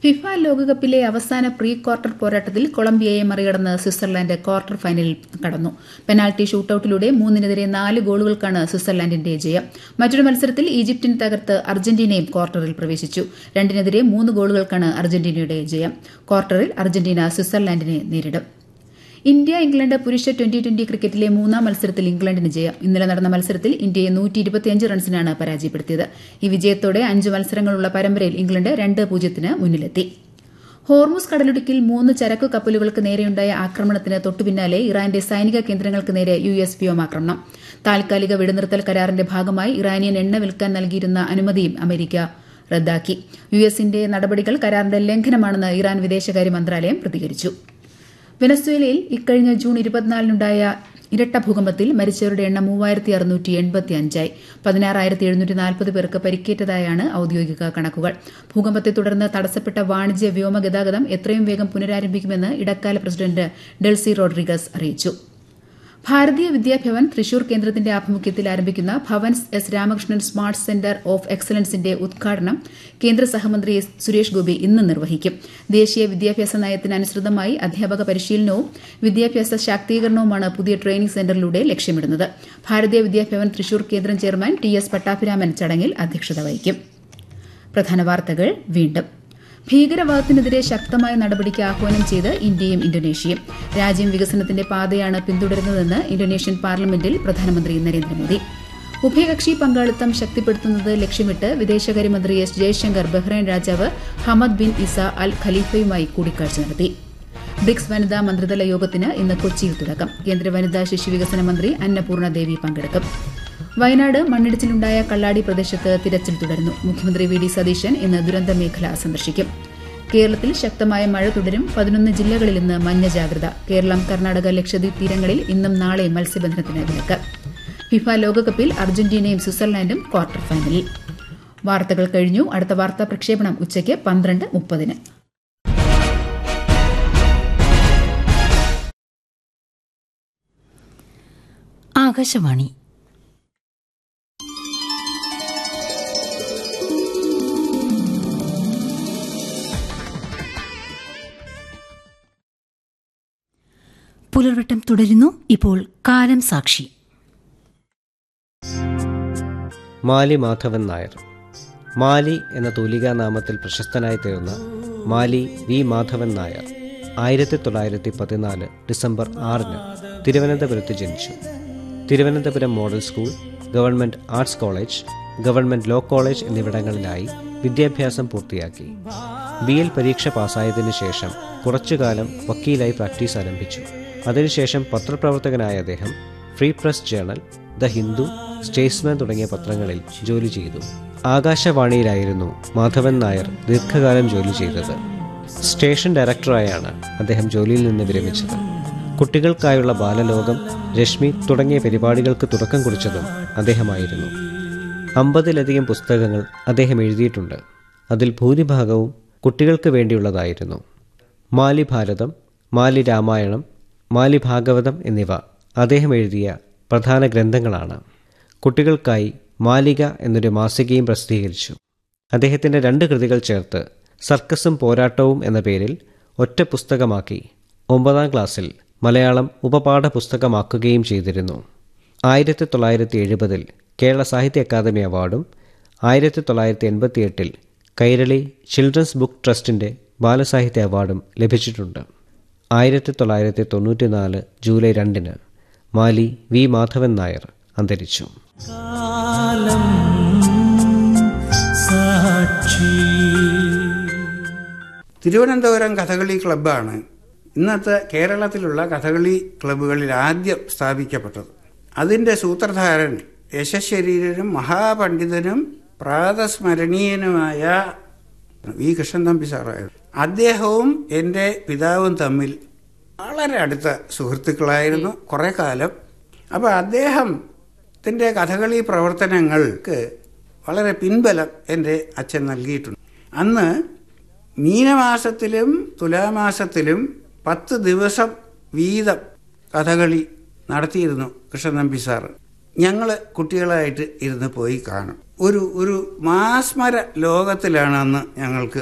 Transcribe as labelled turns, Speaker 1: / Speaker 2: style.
Speaker 1: FIFA ലോകകപ്പിലെ അവസാന pre quarter പോരാട്ടത്തിൽ കൊളംബിയയെ മറികടന്ന് സ്വിറ്റ്സർലാൻഡ് ക്വാർട്ടർ ഫൈനലിൽ കടന്നു പെനാൽറ്റി ഷൂട്ടൌട്ടിലൂടെ മൂന്നിനെതിരെ നാല് ഗോളുകൾക്കാണ് സ്വിറ്റ്സർലാൻഡിന്റെ ജയം മറ്റൊരു മത്സരത്തിൽ ഈജിപ്തിന് തകർത്ത് അർജന്റീനയും ക്വാർട്ടറിൽ പ്രവേശിച്ചു രണ്ടിനെതിരെ മൂന്ന് ഗോളുകൾക്കാണ് അർജന്റീനയുടെ ജയം ക്വാർട്ടറിൽ അർജന്റീന സ്വിറ്റ്സർലാൻഡിനെ നേരിടും ഇന്ത്യ ഇംഗ്ലണ്ട് പുരുഷ ട്വന്റി ട്വന്റി ക്രിക്കറ്റിലെ മൂന്നാം മത്സരത്തിൽ ഇംഗ്ലണ്ടിന് ജയം ഇന്നലെ നടന്ന മത്സരത്തിൽ ഇന്ത്യയെ നൂറ്റി ഇരുപത്തിയഞ്ച് റൺസിനാണ് പരാജയപ്പെടുത്തിയത് ഈ വിജയത്തോടെ അഞ്ച് മത്സരങ്ങളുള്ള പരമ്പരയിൽ ഇംഗ്ലണ്ട് രണ്ട് പൂജ്യത്തിന് മുന്നിലെത്തി ഹോർമുസ് കടലിടുക്കിൽ മൂന്ന് ചരക്കു കപ്പലുകൾക്ക് നേരെയുണ്ടായ ആക്രമണത്തിന് തൊട്ടുപിന്നാലെ ഇറാന്റെ സൈനിക കേന്ദ്രങ്ങൾക്ക് നേരെ യു എസ് വ്യോമാക്രമണം താൽക്കാലിക വെടിനിർത്തൽ കരാറിന്റെ ഭാഗമായി ഇറാനിയൻ എണ്ണ വിൽക്കാൻ നൽകിയിരുന്ന അനുമതിയും അമേരിക്ക റദ്ദാക്കി യു എസിന്റെ നടപടികൾ കരാറിന്റെ ലംഘനമാണെന്ന് ഇറാൻ വിദേശകാര്യ മന്ത്രാലയം പ്രതികരിച്ചു വെനസ്വേലയിൽ ഇക്കഴിഞ്ഞ ജൂൺ ഇരുപത്തിനാലിനുണ്ടായ ഇരട്ട ഭൂകമ്പത്തിൽ മരിച്ചവരുടെ എണ്ണം മൂവായിരത്തി അറുന്നൂറ്റി എൺപത്തി അഞ്ചായി പതിനാറായിരത്തി എഴുന്നൂറ്റി നാൽപ്പത് പേർക്ക് പരിക്കേറ്റതായാണ് ഔദ്യോഗിക കണക്കുകൾ ഭൂകമ്പത്തെ തുടർന്ന് തടസ്സപ്പെട്ട വാണിജ്യ വ്യോമ ഗതാഗതം എത്രയും വേഗം പുനരാരംഭിക്കുമെന്ന് ഇടക്കാല പ്രസിഡന്റ് ഡെൽസി റോഡ്രിഗസ് അറിയിച്ചു ഭാരതീയ വിദ്യാഭവൻ തൃശൂർ കേന്ദ്രത്തിന്റെ ആഭിമുഖ്യത്തിൽ ആരംഭിക്കുന്ന Bhavans S Ramakrishnan smart centre of എക്സലൻസിന്റെ ഉദ്ഘാടനം കേന്ദ്ര സഹമന്ത്രി എസ് സുരേഷ് ഗോപി ഇന്ന് നിർവഹിക്കും ദേശീയ വിദ്യാഭ്യാസ നയത്തിന് അനുസൃതമായി അധ്യാപക പരിശീലനവും വിദ്യാഭ്യാസ ശാക്തീകരണവുമാണ് പുതിയ ട്രെയിനിംഗ് സെന്ററിലൂടെ ലക്ഷ്യമിടുന്നത് ഭാരതീയ വിദ്യാഭവൻ തൃശൂർ കേന്ദ്രം ചെയർമാൻ ടി എസ് പട്ടാഭിരാമൻ ചടങ്ങിൽ അധ്യക്ഷത വഹിക്കും പ്രധാന വാർത്തകൾ വീണ്ടും ഭീകരവാദത്തിനെതിരെ ശക്തമായ നടപടിക്ക് ആഹ്വാനം ചെയ്ത് ഇന്ത്യയും ഇന്തോനേഷ്യയും രാജ്യം വികസനത്തിന്റെ പാതയാണ് പിന്തുടരുന്നതെന്ന് ഇന്തോനേഷ്യൻ പാർലമെന്റിൽ പ്രധാനമന്ത്രി നരേന്ദ്രമോദി ഉഭയകക്ഷി പങ്കാളിത്തം ശക്തിപ്പെടുത്തുന്നത് ലക്ഷ്യമിട്ട് വിദേശകാര്യമന്ത്രി എസ് ജയശങ്കർ ബഹ്റൈൻ രാജാവ് ഹമദ് ബിൻ ഇസ അൽ ഖലീഫയുമായി കൂടിക്കാഴ്ച നടത്തി ബ്രിക്സ് വനിതാ മന്ത്രിതല യോഗത്തിന് ഇന്ന് കൊച്ചിയിൽ തുടക്കം കേന്ദ്ര വനിതാ ശിശു വികസന മന്ത്രി അന്നപൂർണ ദേവി പങ്കെടുക്കും വയനാട് മണ്ണിടിച്ചിലുണ്ടായ കള്ളാടി പ്രദേശത്ത് തിരച്ചിൽ തുടരുന്നു മുഖ്യമന്ത്രി വി ഡി സതീശൻ ഇന്ന് ദുരന്ത മേഖല സന്ദർശിക്കും കേരളത്തിൽ ശക്തമായ മഴ തുടരും പതിനൊന്ന് ജില്ലകളിൽ ഇന്ന് മഞ്ഞ ജാഗ്രത കേരളം കർണാടക ലക്ഷദ്വീപ് തീരങ്ങളിൽ ഇന്നും നാളെയും മത്സ്യബന്ധനത്തിന് വിലക്ക് ഫിഫ ലോകകപ്പിൽ അർജന്റീനയും സ്വിറ്റ്സർലാൻഡും ക്വാർട്ടർ ഫൈനലിൽ വാർത്തകൾ കഴിഞ്ഞു അടുത്ത വാർത്താ പ്രക്ഷേപണം ഉച്ചയ്ക്ക് പന്ത്രണ്ട് മുപ്പതിന്
Speaker 2: ആകാശവാണി പുലർവട്ടം തുടരുന്നു ഇപ്പോൾ കാലം സാക്ഷി
Speaker 3: മാലി മാധവൻ നായർ മാലി എന്ന തൂലികാ നാമത്തിൽ പ്രശസ്തനായി തീർന്ന മാലി വി മാധവൻ നായർ ആയിരത്തി തൊള്ളായിരത്തി പതിനാല് ഡിസംബർ ആറിന് തിരുവനന്തപുരത്ത് ജനിച്ചു Thiruvananthapuram model school government arts college government law college എന്നിവിടങ്ങളിലായി വിദ്യാഭ്യാസം പൂർത്തിയാക്കി ബി എൽ പരീക്ഷ പാസ്സായതിനു ശേഷം കുറച്ചുകാലം വക്കീലായി പ്രാക്ടീസ് ആരംഭിച്ചു അതിനുശേഷം പത്രപ്രവർത്തകനായ അദ്ദേഹം Free Press Journal the Hindu Statesman തുടങ്ങിയ പത്രങ്ങളിൽ ജോലി ചെയ്തു ആകാശവാണിയിലായിരുന്നു മാധവൻ നായർ ദീർഘകാലം ജോലി ചെയ്തത് സ്റ്റേഷൻ ഡയറക്ടറായാണ് അദ്ദേഹം ജോലിയിൽ നിന്ന് വിരമിച്ചത് കുട്ടികൾക്കായുള്ള ബാലലോകം രശ്മി തുടങ്ങിയ പരിപാടികൾക്ക് തുടക്കം കുറിച്ചതും അദ്ദേഹമായിരുന്നു അമ്പതിലധികം പുസ്തകങ്ങൾ അദ്ദേഹം എഴുതിയിട്ടുണ്ട് അതിൽ ഭൂരിഭാഗവും കുട്ടികൾക്ക് വേണ്ടിയുള്ളതായിരുന്നു മാലി ഭാരതം മാലി രാമായണം മാലി ഭാഗവതം എന്നിവ അദ്ദേഹം എഴുതിയ പ്രധാന ഗ്രന്ഥങ്ങളാണ് കുട്ടികൾക്കായി മാലിക എന്നൊരു മാസികയും പ്രസിദ്ധീകരിച്ചു അദ്ദേഹത്തിൻ്റെ രണ്ട് കൃതികൾ ചേർത്ത് സർക്കസും പോരാട്ടവും എന്ന പേരിൽ ഒറ്റ പുസ്തകമാക്കി ഒമ്പതാം ക്ലാസ്സിൽ മലയാളം ഉപപാഠ പുസ്തകമാക്കുകയും ചെയ്തിരുന്നു ആയിരത്തി തൊള്ളായിരത്തി എഴുപതിൽ കേരള സാഹിത്യ അക്കാദമി അവാർഡും ആയിരത്തി തൊള്ളായിരത്തി എൺപത്തിയെട്ടിൽ കൈരളി ചിൽഡ്രൻസ് ബുക്ക് ട്രസ്റ്റിൻ്റെ ബാലസാഹിത്യ അവാർഡും ലഭിച്ചിട്ടുണ്ട് ആയിരത്തി തൊള്ളായിരത്തി തൊണ്ണൂറ്റിനാല് ജൂലൈ രണ്ടിന് മാലി വി മാധവൻ നായർ അന്തരിച്ചു
Speaker 4: തിരുവനന്തപുരം കഥകളി ക്ലബ്ബാണ് ഇന്നത്തെ കേരളത്തിലുള്ള കഥകളി ക്ലബ്ബുകളിൽ ആദ്യം സ്ഥാപിക്കപ്പെട്ടത് അതിൻ്റെ സൂത്രധാരൻ യശശരീരനും മഹാപണ്ഡിതനും പ്രാതസ്മരണീയനുമായ വി കൃഷ്ണൻ തമ്പി സാറായിരുന്നു അദ്ദേഹവും എൻ്റെ പിതാവും തമ്മിൽ വളരെ അടുത്ത സുഹൃത്തുക്കളായിരുന്നു കുറേ കാലം അപ്പോൾ അദ്ദേഹത്തിൻ്റെ കഥകളി പ്രവർത്തനങ്ങൾക്ക് വളരെ പിൻബലം എൻ്റെ അച്ഛൻ നൽകിയിട്ടുണ്ട് അന്ന് മീനമാസത്തിലും തുലാമാസത്തിലും പത്ത് ദിവസം വീതം കഥകളി നടത്തിയിരുന്നു കൃഷ്ണൻ നമ്പി സാറ് ഞങ്ങൾ കുട്ടികളായിട്ട് ഇരുന്ന് പോയി കാണും ഒരു ഒരു മാസ്മര ലോകത്തിലാണ് അന്ന് ഞങ്ങൾക്ക്